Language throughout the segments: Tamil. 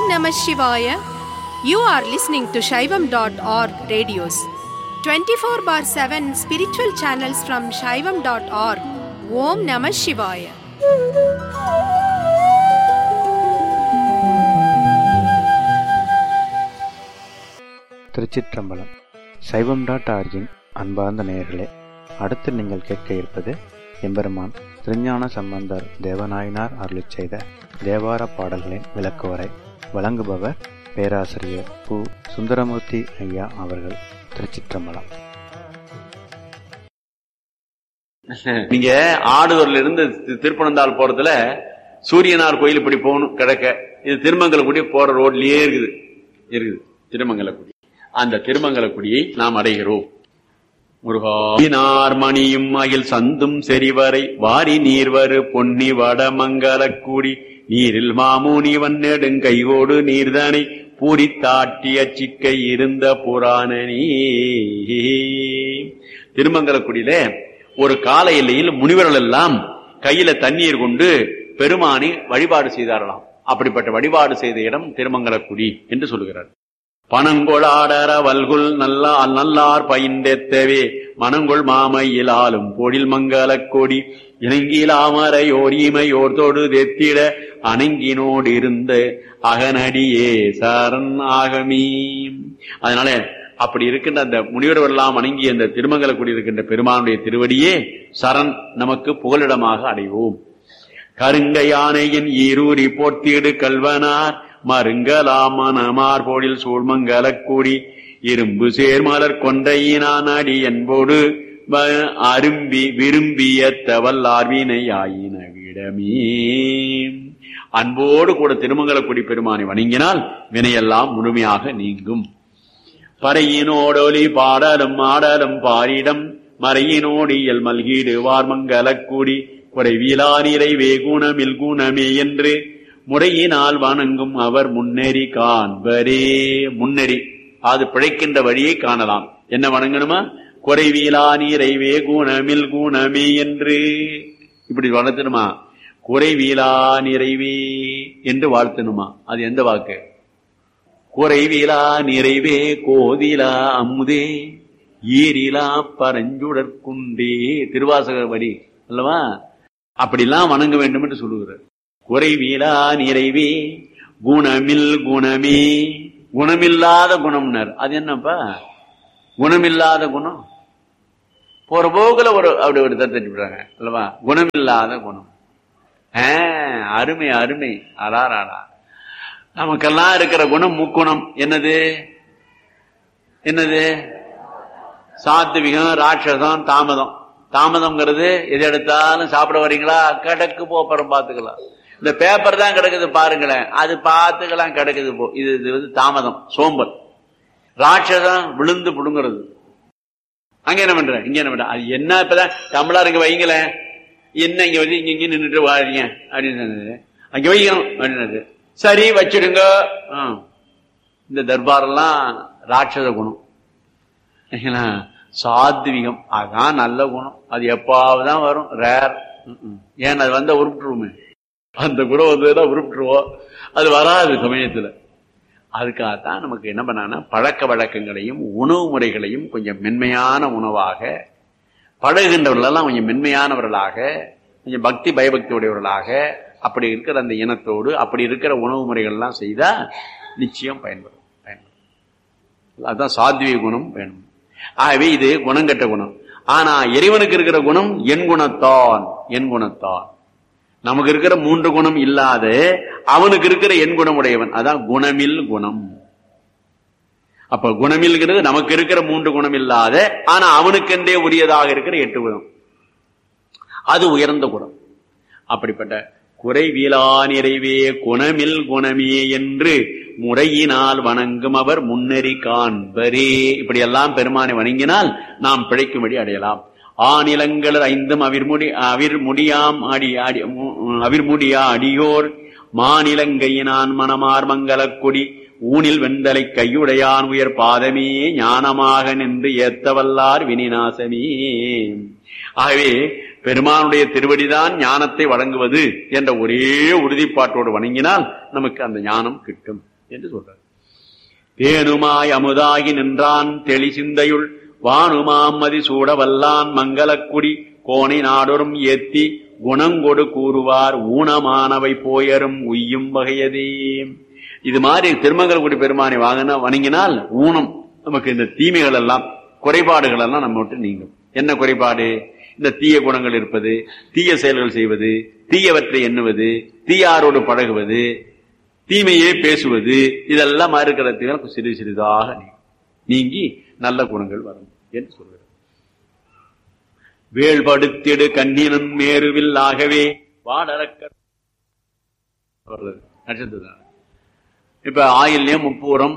Namah Shivaya. You are listening to Shaivam.org radios. 24 bar 7 spiritual channels from Shaivam.org. Om Namah Shivaya. திருச்சிற்றம்பலம் சைவம் டாட் ஆர்ஜின் அன்பார்ந்த நேயர்களே அடுத்து நீங்கள் கேட்க இருப்பது எம்பெருமான் திருஞான சம்பந்தர் தேவநாயனார் அருளிச் செய்த தேவார பாடல்களின் விளக்குவரை வழங்குபவர் பேராசிரியர் பு சுந்தரமூர்த்தி ஐயா அவர்கள் திருச்சிற்றம்பலம் நீங்க ஆடுதூர்ல இருந்து தி- திருப்பனந்தாள் போறதுல சூரியனார் கோயில் இப்படி போகணும் கிடக்க இது திருமங்கலக்குடி போற ரோட்லயே இருக்குது இருக்குது திருமங்கலக்குடி அந்த திருமங்கலக்குடியை நாம் அடைகிறோம் முருகார் மணியும் அகில் சந்தும் செறிவரை வாரி நீர்வரு பொன்னி வடமங்கலக்கூடி நீரில் மாமூனி வன்னெடுங் கைகோடு நீர்தனை பூரித்தாட்டிய சிக்கை இருந்த புராணனி திருமங்கலக்குடியில ஒரு கால எல்லையில் முனிவர்கள் எல்லாம் கையில தண்ணீர் கொண்டு பெருமானை வழிபாடு செய்தாரலாம் அப்படிப்பட்ட வழிபாடு செய்த இடம் திருமங்கலக்குடி என்று சொல்லுகிறார் பனங்கொளாடர வல்குல் நல்லா நல்லார் பயின்றெத்தவே மனங்கொள் மாமையில் ஆளும் பொழில் மங்கலக் கொடி இணங்கிலாமரை ஓர் ஈமையோர் தொடு தெத்திட அணங்கினோடு இருந்த அகனடியே சரண் ஆகமீ அதனால அப்படி இருக்கின்ற அந்த முனிவர்கள் எல்லாம் வணங்கி அந்த திருமங்கலக்குடி இருக்கின்ற பெருமானுடைய திருவடியே சரண் நமக்கு புகலிடமாக அடைவோம் கருங்க யானையின் ஈரூரி போர்த்தீடு கல்வனார் மருங்கலாமனமார் போடில் சூழ்மங்கலக்கூடி இரும்பு சேர்மலர் கொண்டையினான் அடி என்போடு வ- அரும்பி விரும்பிய தவல்லார்வினை ஆயின விடமே அன்போடு கூட திருமங்கலக்குடி பெருமானை வணங்கினால் வினையெல்லாம் முழுமையாக நீங்கும் பறையினோடொலி பாடலும் ஆடலும் பாரிடம் மறையினோடியல் மல்கீடு வார்மங்கலக்கூடி குறைவிலா நிறைவே குணமில் குணமே என்று முறையினால் வணங்கும் அவர் முன்னேறி காண்பரே முன்னேறி அது பிழைக்கின்ற வழியை காணலாம் என்ன வணங்கணுமா குறைவிலா நிறைவே குணமில் குணமே என்று இப்படி வளர்த்தணுமா குறைவிலா நிறைவே என்று வாழ்த்தணுமா அது எந்த வாக்கு குறைவிலா நிறைவே கோதிலா அமுதே ஈரிலா பரஞ்சுடற்குண்டே திருவாசக வரி அல்லவா அப்படிலாம் வணங்க வேண்டும் என்று சொல்லுகிறார் குறைவிலா நிறைவே குணமில் குணமே குணமில்லாத குணம்னர் அது என்னப்பா குணமில்லாத குணம் போற போக்குல ஒரு அப்படி ஒரு தட்டி விடுறாங்க அல்லவா குணமில்லாத குணம் ஆ, அருமை அருமை அடாராடா நமக்கெல்லாம் இருக்கிற குணம் முக்குணம் என்னது என்னது சாத்விகம் ராட்சசம் தாமதம் தாமதம்ங்கிறது எது எடுத்தாலும் சாப்பிட வரீங்களா கிடக்கு போப்பறம் பார்த்துக்கலாம் இந்த பேப்பர் தான் கிடக்குது பாருங்களேன் அது பார்த்துக்கலாம் கிடக்குது போ இது இது வந்து தாமதம் சோம்பல் ராட்சசம் விழுந்து புடுங்கிறது அங்க என்ன பண்ற இங்க என்ன பண்ற அது என்ன இப்பதான் தமிழர் இங்க வைங்களேன் என்ன இங்க வந்து இங்க இங்க நின்றுட்டு வாரீங்க அப்படின்னு சொன்னது. அங்க வைக்கணும் அப்படின்னது சரி வச்சிடுங்க ஆ. இந்த தர்பாரெல்லாம் ராட்சத குணம் சரிங்களா? சாத்விகம் அதான் நல்ல குணம் அது எப்பாவதுதான் வரும் ரேர் ஏன் அது வந்தா உருப்பிட்டுருவோமே அந்த குணம் வந்ததுன்னா உருப்பிட்டுருவோம் அது வராது சமயத்துல அதுக்காகத்தான் நமக்கு என்ன பண்ணாங்கன்னா பழக்க வழக்கங்களையும் உணவு முறைகளையும் கொஞ்சம் மென்மையான உணவாக பழகுகின்றவர்களெல்லாம் கொஞ்சம் மென்மையானவர்களாக கொஞ்சம் பக்தி பயபக்தி உடையவர்களாக அப்படி இருக்கிற அந்த இனத்தோடு அப்படி இருக்கிற உணவு முறைகள் எல்லாம் செய்தா நிச்சயம் பயன்படும் பயன்படும் அதுதான் சாத்விக குணம் வேணும் ஆகவே இது குணங்கெட்ட குணம் ஆனா இறைவனுக்கு இருக்கிற குணம் என் குணத்தான் என் குணத்தான் நமக்கு இருக்கிற மூன்று குணம் இல்லாத அவனுக்கு இருக்கிற என் குணம் உடையவன் அதான் குணமில் குணம் அப்ப குணமில்ங்கிறது நமக்கு இருக்கிற மூன்று குணம் இல்லாத ஆனா அவனுக்கென்றே உரியதாக இருக்கிற எட்டு குணம் அது உயர்ந்த குணம் அப்படிப்பட்ட குறைவிலா நிறைவே குணமில் குணமே என்று முறையினால் வணங்கும் அவர் முன்னறி காண்பரே இப்படியெல்லாம் பெருமானை வணங்கினால் நாம் பிழைக்கும்படி அடையலாம் ஆநிலங்கள் ஐந்தும் அவிர்முடி அவிர்முடியாம் அடி அடி அவிர்முடியா அடியோர் மாநிலங்கையினான் மணமார் மங்கலக் கொடி ஊனில் வெந்தலை கையுடையான் உயர் பாதமே ஞானமாக நின்று ஏத்தவல்லார் வினிநாசமே ஆகவே பெருமானுடைய திருவடிதான் ஞானத்தை வழங்குவது என்ற ஒரே உறுதிப்பாட்டோடு வணங்கினால் நமக்கு அந்த ஞானம் கிட்டும் என்று சொல்றார் தேனுமாய் அமுதாகி நின்றான் தெளி சிந்தையுள் வானுமாம் மதி சூட வல்லான் மங்களக்குடி கோணை நாடொரும் ஏத்தி குணங்கொடு கூறுவார் ஊனமானவை போயரும் உய்யும் வகையதே இது மாதிரி திருமங்கலக்குடி பெருமானை வாங்கினா வணங்கினால் ஊனம் நமக்கு இந்த தீமைகள் எல்லாம் குறைபாடுகள் எல்லாம் நம்ம விட்டு நீங்கும் என்ன குறைபாடு இந்த தீய குணங்கள் இருப்பது தீய செயல்கள் செய்வது தீயவற்றை எண்ணுவது தீயாரோடு பழகுவது தீமையே பேசுவது இதெல்லாம் இருக்கிறதுக்கு சிறிது சிறிதாக நீங்கி நல்ல குணங்கள் வரும் என்று சொல்கிறார் வேள்படுத்திடு கண்ணினன் மேருவில் ஆகவே வாடறக்க நட்சத்திரம் இப்ப ஆயில்யம் முப்பூரம்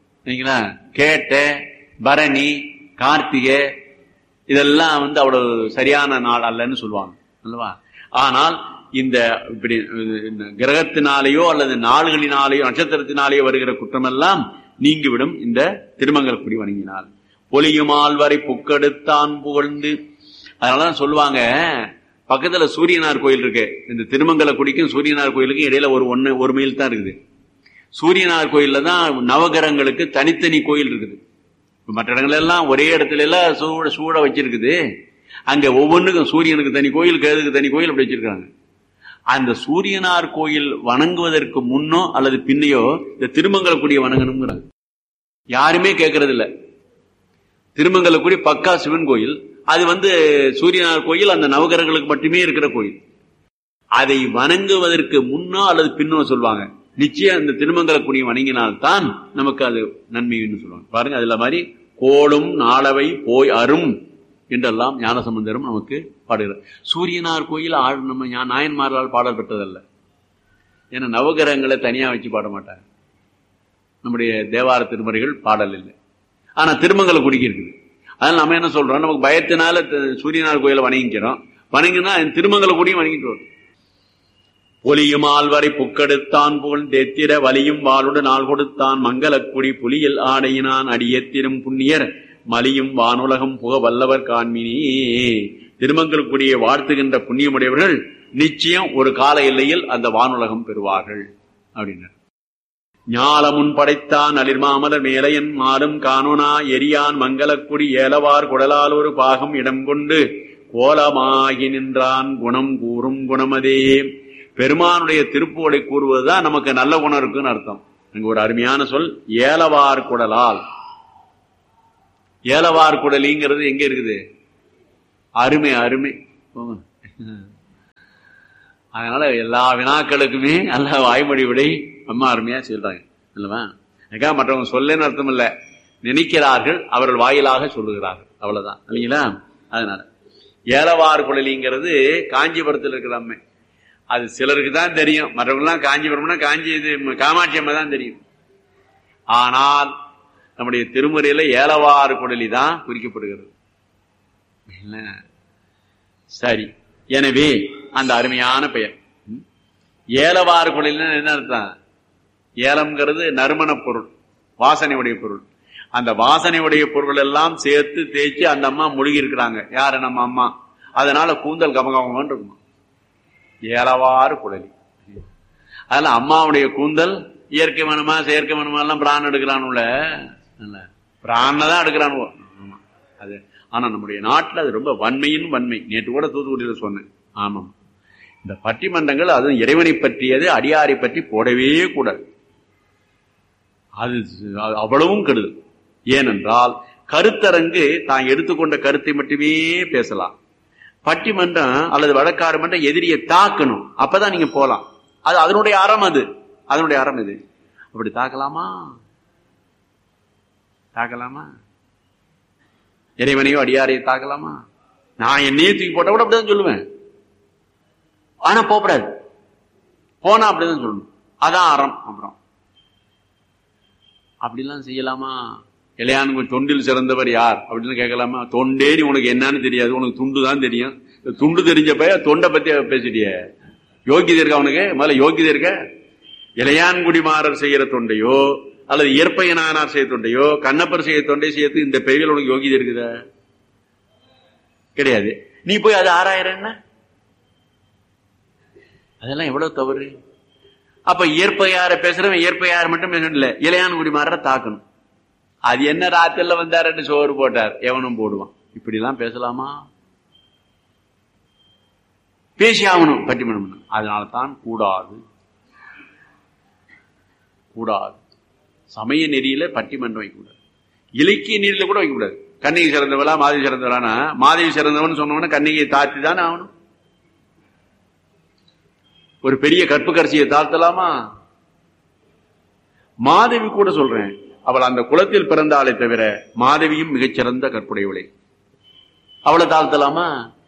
கேட்ட பரணி கார்த்திகை இதெல்லாம் வந்து அவ்வளவு சரியான நாள் அல்லன்னு சொல்லுவாங்க அல்லவா ஆனால் இந்த இப்படி கிரகத்தினாலேயோ அல்லது நாள்களினாலேயோ நட்சத்திரத்தினாலேயோ வருகிற குற்றமெல்லாம் நீங்கிவிடும் இந்த திருமங்கல்குடி வணங்கினால் பொலியுமால் வரை புக்கெடுத்தான் புகழ்ந்து அதனாலதான் சொல்லுவாங்க பக்கத்துல சூரியனார் கோயில் இருக்கு இந்த திருமங்கல குடிக்கும் சூரியனார் கோயிலுக்கும் இடையில ஒரு ஒன்னு ஒரு மைல் தான் இருக்குது சூரியனார் கோயில்ல தான் நவகிரகங்களுக்கு தனித்தனி கோயில் இருக்குது மற்ற இடங்கள் எல்லாம் ஒரே இடத்துல எல்லாம் சூட சூட வச்சிருக்குது அங்க ஒவ்வொன்றுக்கும் சூரியனுக்கு தனி கோயில் கேதுக்கு தனி கோயில் அப்படி வச்சிருக்காங்க அந்த சூரியனார் கோயில் வணங்குவதற்கு முன்னோ அல்லது பின்னையோ இந்த திருமங்கலக்குடிய வணங்கணுங்கிறாங்க யாருமே கேட்கறது இல்ல திருமங்கலக்குடி பக்கா சிவன் கோயில் அது வந்து சூரியனார் கோயில் அந்த நவகரங்களுக்கு மட்டுமே இருக்கிற கோயில் அதை வணங்குவதற்கு முன்னோ அல்லது பின்னோ சொல்லுவாங்க நிச்சயம் அந்த திருமங்கலக்குடியை வணங்கினால்தான் நமக்கு அது நன்மைன்னு சொல்லுவாங்க பாருங்க அதுல மாதிரி கோளும் நாளவை போய் அரும் என்றெல்லாம் ஞானசம்பந்தரும் நமக்கு பாடுகிறார் சூரியனார் கோயில் ஆள் நம்ம நாயன்மார்களால் பாடல் பெற்றதல்ல ஏன்னா நவகிரகங்களை தனியா வச்சு பாட மாட்டாங்க நம்முடைய தேவார திருமுறைகள் பாடல் இல்லை ஆனா திருமங்கல குடிக்கு இருக்குது அதனால நம்ம என்ன சொல்றோம் நமக்கு பயத்தினால சூரியனார் கோயிலை வணங்கிக்கிறோம் வணங்கினா திருமங்கல குடியும் வணங்கிட்டு வரும் பொலியுமால் வரை புக்கெடுத்தான் புகழ் தெத்திர வலியும் வாளுடு நாள் கொடுத்தான் மங்களக்குடி புலியில் ஆடையினான் அடியத்திரும் புண்ணியர் மலியும் வானுலகம் புக வல்லவர் காண்மினி திருமங்கலக்குடியை வாழ்த்துகின்ற புண்ணியமுடையவர்கள் நிச்சயம் ஒரு கால எல்லையில் அந்த வானுலகம் பெறுவார்கள் அப்படின்னார் ஞாலமுன் படைத்தான் அலிர்மாமலர் மேலையன் மாடும் காணோனா எரியான் மங்களக்குடி ஏலவார் குடலால் ஒரு பாகம் இடம் கொண்டு கோலமாகி நின்றான் குணம் கூறும் குணமதே பெருமானுடைய திருப்புவடை கூறுவதுதான் நமக்கு நல்ல குணம் இருக்குன்னு அர்த்தம் அங்க ஒரு அருமையான சொல் ஏலவார் குடலால் ஏலவார் குடலிங்கிறது எங்க இருக்குது அருமை அருமை அதனால எல்லா வினாக்களுக்குமே நல்ல வாய்மொழி விடை அம்மா அருமையா சொல்றாங்க இல்லவா அதுக்காக மற்றவங்க சொல்லன்னு அர்த்தம் இல்ல நினைக்கிறார்கள் அவர்கள் வாயிலாக சொல்லுகிறார்கள் அவ்வளவுதான் இல்லைங்களா அதனால ஏலவார் குழலிங்கிறது காஞ்சிபுரத்தில் இருக்கிற அம்மை அது சிலருக்கு தான் தெரியும் மற்றவங்கலாம் காஞ்சிபுரம்னா காஞ்சி இது காமாட்சி அம்மா தான் தெரியும் ஆனால் நம்முடைய திருமுறையில ஏலவாறு குடலி தான் குறிக்கப்படுகிறது சரி எனவே அந்த அருமையான பெயர் ஏலவாறு குடலின்னு என்ன அர்த்தம் ஏலம்ங்கிறது நறுமண பொருள் வாசனை உடைய பொருள் அந்த வாசனை உடைய பொருள் எல்லாம் சேர்த்து தேய்ச்சி அந்த அம்மா முழுகி இருக்கிறாங்க யாரு நம்ம அம்மா அதனால கூந்தல் கமகமன்னு இருக்குமா ஏலவாறு குழலி அதுல அம்மாவுடைய கூந்தல் இயற்கை மனமா செயற்கை மனமா எல்லாம் பிராணம் எடுக்கிறானுல பிராண தான் எடுக்கிறானுவோ அது ஆனா நம்முடைய நாட்டில் அது ரொம்ப வன்மையின் வன்மை நேற்று கூட தூத்துக்குடியில் சொன்னேன் ஆமாம் இந்த பட்டிமன்றங்கள் அதுவும் இறைவனை பற்றியது அடியாரை பற்றி போடவே கூடாது அது அவ்வளவும் கெடுதல் ஏனென்றால் கருத்தரங்கு தான் எடுத்துக்கொண்ட கருத்தை மட்டுமே பேசலாம் பட்டிமன்றம் அல்லது வழக்காடு மன்றம் எதிரியை தாக்கணும் அப்பதான் நீங்க போலாம் அது அதனுடைய அறம் அது அதனுடைய அறம் இது அப்படி தாக்கலாமா தாக்கலாமா இறைவனையோ அடியாரையோ தாக்கலாமா நான் என்னையே தூக்கி போட்ட கூட அப்படிதான் சொல்லுவேன் ஆனா போகக்கூடாது போனா அப்படிதான் சொல்லணும் அதான் அறம் அப்புறம் அப்படிலாம் செய்யலாமா இளையானுக்கு தொண்டில் சிறந்தவர் யார் அப்படின்னு கேட்கலாமா தொண்டே நீ உனக்கு என்னன்னு தெரியாது உனக்கு துண்டு தான் தெரியும் துண்டு தெரிஞ்ச பைய தொண்டை பத்தி பேசிட்டிய யோகியதை இருக்கா அவனுக்கு முதல்ல யோகியதை இருக்க இளையான்குடிமாறர் செய்யற தொண்டையோ அல்லது இயற்பையனானார் செய்ய தொண்டையோ கண்ணப்பர் செய்ய தொண்டை செய்யறது இந்த பெய்கள் உனக்கு யோகியதை இருக்குதா கிடையாது நீ போய் அது ஆறாயிரம் என்ன அதெல்லாம் எவ்வளவு தவறு அப்ப இயற்பையார பேசுறவன் இயற்பையார மட்டும் பேசணும் இல்ல இளையான்குடி மாற தாக்கணும் அது என்ன ராத்திரில வந்தாருன்னு சோறு போட்டார் எவனும் போடுவான் இப்படி எல்லாம் பேசலாமா பேசி ஆகணும் பட்டிமன்றம் அதனால தான் கூடாது கூடாது சமய நெறியில பட்டிமன்றம் வைக்கக்கூடாது இலக்கிய நெறியில கூட வைக்கக்கூடாது கண்ணிகை சிறந்தவளா மாதவி சிறந்தவளானா மாதவி சிறந்தவன் சொன்னவன கண்ணிகையை தாழ்த்தி தானே ஆகணும் ஒரு பெரிய கற்புக்கரசியை தாழ்த்தலாமா மாதவி கூட சொல்றேன் அவள் அந்த குலத்தில் பிறந்தாலே தவிர மாதவியும் மிகச்சிறந்த கற்புடையவளே அவளை தாழ்த்தலாமா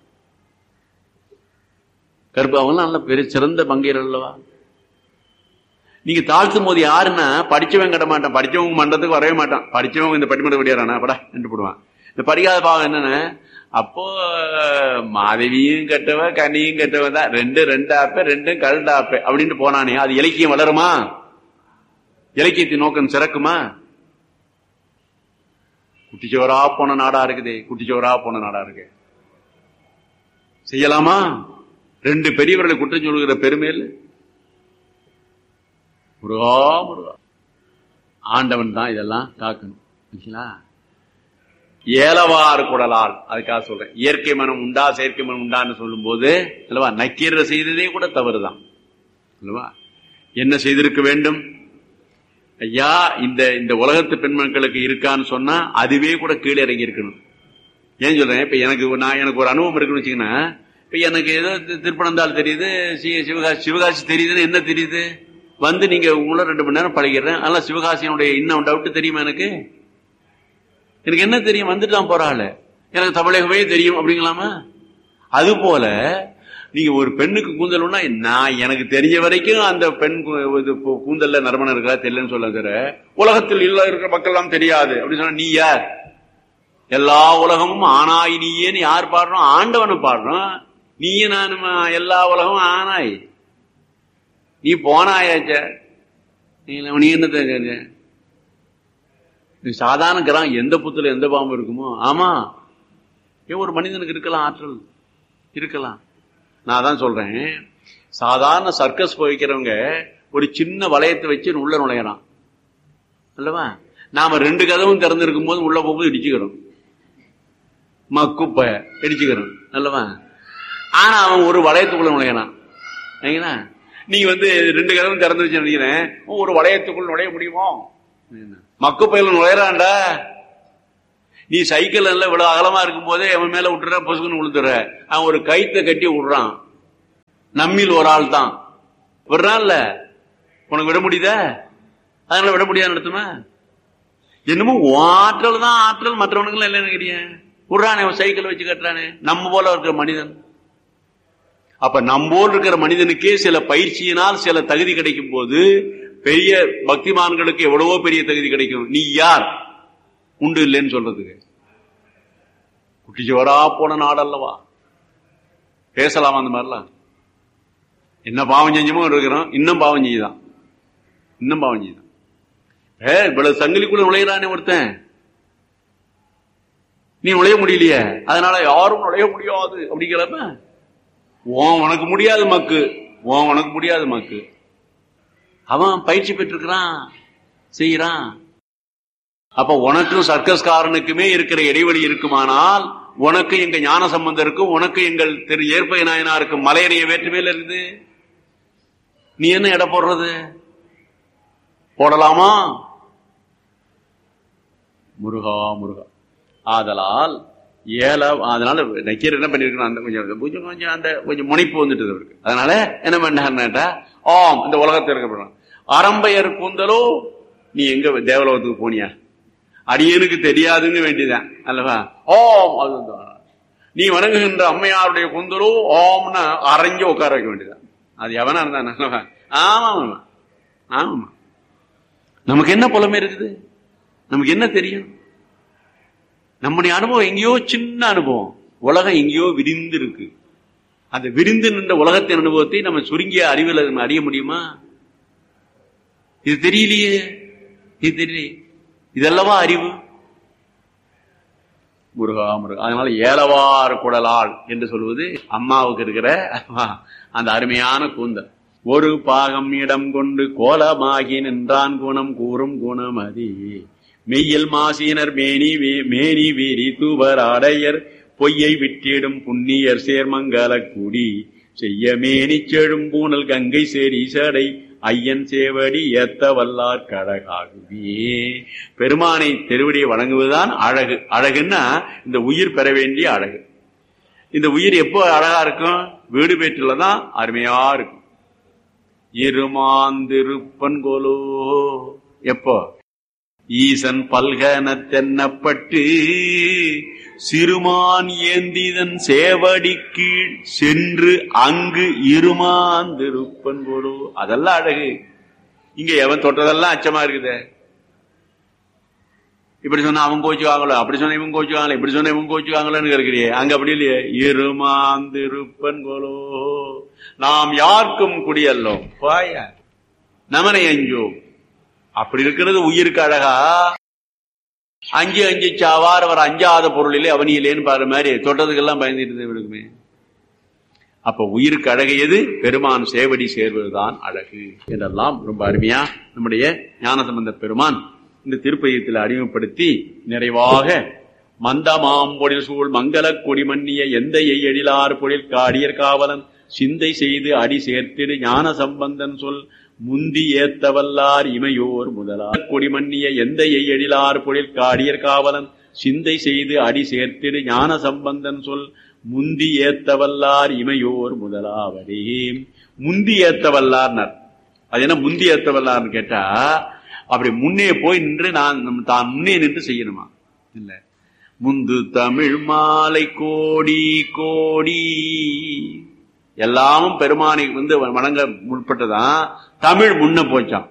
கற்பு அவங்க நல்ல பெரிய சிறந்த பங்கீர் அல்லவா நீங்க தாழ்த்தும் போது யாருன்னா படிச்சவன் கட்ட மாட்டான் படிச்சவங்க மண்டத்துக்கு வரவே மாட்டான் படிச்சவங்க இந்த பட்டிமன்ற விடியாரானா படா என்று போடுவான் இந்த படிக்காத பாவம் என்னன்னு அப்போ மாதவியும் கெட்டவ கனியும் கெட்டவ தான் ரெண்டு ரெண்டு ஆப்ப ரெண்டும் கழுண்ட ஆப்ப அப்படின்ட்டு போனானே அது இலக்கியம் வளருமா இலக்கியத்தின் நோக்கம் சிறக்குமா குட்டிச்சோரா போன நாடா இருக்குதே குட்டிச்சோரா போன நாடா இருக்கு செய்யலாமா ரெண்டு பெரியவர்களை குற்றம் சொல்லுகிற பெருமையில் முருகா முருகா ஆண்டவன் தான் இதெல்லாம் காக்கணும் சரிங்களா ஏலவாறு குடலால் அதுக்காக சொல்றேன் இயற்கை மனம் உண்டா செயற்கை மனம் உண்டான்னு சொல்லும் போது அல்லவா நக்கீர செய்ததே கூட தவறுதான் அல்லவா என்ன செய்திருக்க வேண்டும் ஐயா இந்த இந்த உலகத்து பெண்மக்களுக்கு இருக்கான்னு சொன்னா அதுவே கூட கீழே இறங்கி இருக்கணும் ஏன் சொல்றேன் இப்ப எனக்கு நான் எனக்கு ஒரு அனுபவம் இருக்குன்னு வச்சுக்கன்னா இப்ப எனக்கு ஏதோ திருப்பனந்தாள் தெரியுது சிவகாசி சிவகாசி தெரியுதுன்னு என்ன தெரியுது வந்து நீங்க உங்களை ரெண்டு மணி நேரம் பழகிறேன் அதனால சிவகாசியினுடைய இன்னும் டவுட் தெரியுமா எனக்கு எனக்கு என்ன தெரியும் வந்துட்டு தான் போறாள் எனக்கு தமிழகமே தெரியும் அப்படிங்களாமா அது போல நீங்க ஒரு பெண்ணுக்கு கூந்தல்னா நான் எனக்கு தெரிஞ்ச வரைக்கும் அந்த பெண் கூந்தல்ல நரமணம் இருக்கா தெரியலன்னு சொல்ல தர உலகத்தில் இல்ல இருக்கிற மக்கள் எல்லாம் தெரியாது அப்படின்னு சொன்னா நீ யார் எல்லா உலகமும் ஆனாய் நீயேன்னு யார் பாடுறோம் ஆண்டவனை பாடுறோம் நீயே நானுமா எல்லா உலகமும் ஆனாய் நீ போனாயாச்ச நீ என்ன தெரிஞ்ச சாதாரண கிரகம் எந்த புத்துல எந்த பாம்பு இருக்குமோ ஆமா ஏன் ஒரு மனிதனுக்கு இருக்கலாம் ஆற்றல் இருக்கலாம் நான் தான் சொல்றேன் சாதாரண சர்க்கஸ் போய்க்கிறவங்க ஒரு சின்ன வளையத்தை வச்சு உள்ள நுழையறான் அல்லவா நாம ரெண்டு கதவும் திறந்திருக்கும் போது உள்ள போகும்போது இடிச்சுக்கிறோம் மக்குப்ப இடிச்சுக்கிறோம் அல்லவா ஆனா அவன் ஒரு வளையத்துக்குள்ள நுழையறான் சரிங்களா நீங்க வந்து ரெண்டு கதவும் திறந்து வச்சு நினைக்கிறேன் ஒரு வளையத்துக்குள் நுழைய முடியுமோ மக்கு பயில நுழையறான்டா நீ சைக்கிள் எல்லாம் இவ்வளவு அகலமா இருக்கும் போதே அவன் மேல விட்டுற பொசுக்குன்னு விழுத்துற அவன் ஒரு கைத்தை கட்டி விடுறான் நம்மில் ஒரு ஆள் தான் விடுறான்ல உனக்கு விட முடியுதா அதனால விட முடியாது நடத்துமா என்னமோ ஆற்றல் தான் ஆற்றல் மற்றவனுக்கு இல்லை நினைக்கிறீங்க விடுறானே அவன் சைக்கிள் வச்சு கட்டுறானே நம்ம போல இருக்கிற மனிதன் அப்ப நம்மோல் இருக்கிற மனிதனுக்கே சில பயிற்சியினால் சில தகுதி கிடைக்கும் போது பெரிய பக்திமான்களுக்கு எவ்வளவோ பெரிய தகுதி கிடைக்கும் நீ யார் உண்டு இல்லைன்னு சொல்றதுக்கு குட்டிச்சோரா போன நாடல்லவா பேசலாம் அந்த மாதிரிலாம் என்ன பாவம் செஞ்சமோ இருக்கிறோம் இன்னும் பாவம் செய்யுதான் இன்னும் பாவம் செய்யுதான் ஏ இவ்வளவு சங்கிலிக்குள்ள நுழையிறானே ஒருத்தன் நீ நுழைய முடியலையே அதனால யாரும் நுழைய முடியாது அப்படிங்கிறப்ப ஓன் உனக்கு முடியாது மக்கு ஓன் உனக்கு முடியாது மக்கு அவன் பயிற்சி பெற்றிருக்கிறான் செய்யறான் அப்ப உனக்கும் சர்க்கஸ்காரனுக்குமே இருக்கிற இடைவெளி இருக்குமானால் உனக்கு எங்க ஞான சம்பந்தம் இருக்கும் உனக்கு எங்கள் திரு ஏற்பை நாயனாருக்கு மலையறைய வேற்றுமையில இருக்குது நீ என்ன எடை போடுறது போடலாமா முருகா முருகா ஆதலால் ஏல அதனால நக்கீர் என்ன பண்ணிருக்கணும் அந்த கொஞ்சம் கொஞ்சம் கொஞ்சம் அந்த கொஞ்சம் முனைப்பு வந்துட்டு இருக்கு அதனால என்ன பண்ணாருன்னாட்டா ஆம் இந்த உலகத்தில் இருக்க அரம்பையர் கூந்தலோ நீ எங்க தேவலோகத்துக்கு போனியா அடியனுக்கு தெரியாதுன்னு வேண்டியதான் அல்லவா ஓம் அது நீ வணங்குகின்ற அம்மையாருடைய குந்தலோ ஓம்னு அரைஞ்சு உட்கார வைக்க வேண்டியதான் அது எவனா இருந்தான் அல்லவா ஆமா ஆமா ஆமா நமக்கு என்ன புலமை இருக்குது நமக்கு என்ன தெரியும் நம்முடைய அனுபவம் எங்கேயோ சின்ன அனுபவம் உலகம் எங்கேயோ விரிந்து இருக்கு அந்த விரிந்து நின்ற உலகத்தின் அனுபவத்தை நம்ம சுருங்கிய அறிவில் அறிய முடியுமா இது தெரியலையே இது தெரியலையே இதல்லவா அறிவு முருகா முருகா அதனால ஏலவார் குடலால் என்று சொல்வது அம்மாவுக்கு இருக்கிற அந்த அருமையான கூந்தல் ஒரு பாகம் இடம் கொண்டு கோலமாகி நின்றான் குணம் கூறும் குணமதி மெய்யில் மாசினர் மேனி வே- மேனி வீரி தூவர் ஆடையர் பொய்யை விட்டிடும் புண்ணியர் சேர்மங்கல கூடி செய்ய மேனி செழும் பூனல் கங்கை சேரி சடை ஐயன் சேவடி ஏத்த வல்லார் கடகாகுவே பெருமானை திருவடியை வணங்குவதுதான் அழகு அழகுன்னா இந்த உயிர் பெற வேண்டிய அழகு இந்த உயிர் எப்போ அழகா இருக்கும் வீடு பேற்றுல தான் அருமையா இருக்கும் இருமாந்திருப்பன் கோலோ எப்போ ஈசன் பல்கன தென்னப்பட்டு சிறுமான் ஏந்திதன் சேவடி கீழ் சென்று அங்கு இருமாந்திருப்பன் போலோ அதெல்லாம் அழகு இங்க எவன் தொட்டதெல்லாம் அச்சமா இருக்குதே இப்படி சொன்னா அவன் கோச்சுவாங்களோ அப்படி சொன்ன இவன் கோச்சுவாங்களோ இப்படி சொன்ன இவன் கோச்சுவாங்களோன்னு இருக்கிறியே அங்க அப்படி இல்லையே இருமாந்திருப்பன் போலோ நாம் யாருக்கும் குடியல்லோம் பாய நமனை அஞ்சோம் அப்படி இருக்கிறது உயிருக்கு அழகா அஞ்சு அஞ்சு சாவார் அவர் அஞ்சாத பொருளிலே அவனியிலேன்னு பாரு மாதிரி தொட்டதுக்கெல்லாம் பயந்துட்டு விடுக்குமே அப்ப உயிருக்கு அழகு எது பெருமான் சேவடி சேர்வதுதான் அழகு என்றெல்லாம் ரொம்ப அருமையா நம்முடைய ஞானசம்பந்த பெருமான் இந்த திருப்பதியத்தில் அறிமுகப்படுத்தி நிறைவாக மந்தமாம்பொழில் சூழ் மங்கள கொடிமன்னிய எந்த எழிலார் பொழில் காடியர் காவலன் சிந்தை செய்து அடி சேர்த்திடு ஞான சம்பந்தன் சொல் முந்தி ஏத்தவல்லார் இமையோர் முதலா கொடிமன்னிய எந்த எழிலார் பொழில் காடியர் காவலன் சிந்தை செய்து அடி சேர்த்திடு ஞான சம்பந்தன் சொல் முந்தி ஏத்தவல்லார் இமையோர் முதலாவரே முந்தி ஏத்தவல்லார்னர் அது என்ன முந்தி ஏத்தவல்லார்னு கேட்டா அப்படி முன்னே போய் நின்று நான் நம்ம தான் முன்னே நின்று செய்யணுமா இல்ல முந்து தமிழ் மாலை கோடி கோடி எல்லாமும் பெருமானை வந்து வணங்க முற்பட்டதான் தமிழ் முன்ன போச்சான்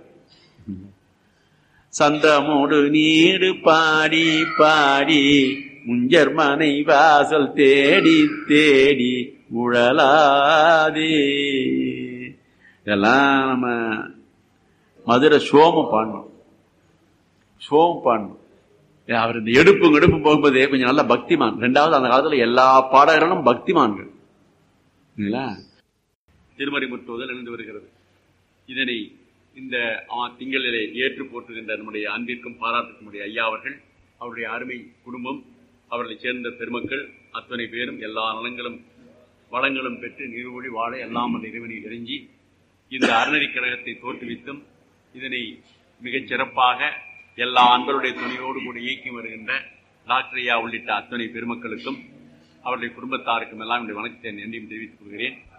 சந்தமோடு நீடு பாடி பாடி முஞ்சர் மனை வாசல் தேடி தேடி உழலாதே இதெல்லாம் நம்ம மதுரை சோம பாடணும் சோம பாடணும் அவர் இந்த எடுப்பு எடுப்பு போகும்போதே கொஞ்சம் நல்ல பக்திமான் ரெண்டாவது அந்த காலத்துல எல்லா பாடகர்களும் பக்திமான்கள் இல்லைங்களா திருமறை முற்றுவதல் இணைந்து வருகிறது இதனை இந்த ஆ- திங்களிலே ஏற்று போற்றுகின்ற நம்முடைய அன்பிற்கும் பாராட்டுக்கும் உடைய ஐயா அவர்கள் அவருடைய அருமை குடும்பம் அவர்களை சேர்ந்த பெருமக்கள் அத்தனை பேரும் எல்லா நலங்களும் வளங்களும் பெற்று நீர்வழி வாழ எல்லாம் அந்த இறைவனை இறங்கி இந்த அறநெறிக் கழகத்தை தோற்றுவித்தும் இதனை மிகச் சிறப்பாக எல்லா அன்பருடைய துணையோடு கூட இயக்கி வருகின்ற டாக்டர் ஐயா உள்ளிட்ட அத்தனை பெருமக்களுக்கும் அவருடைய குடும்பத்தாருக்கும் எல்லாம் என்னுடைய வணக்கத்தை நன்றியும் தெரிவித்துக் கொள்கிறேன்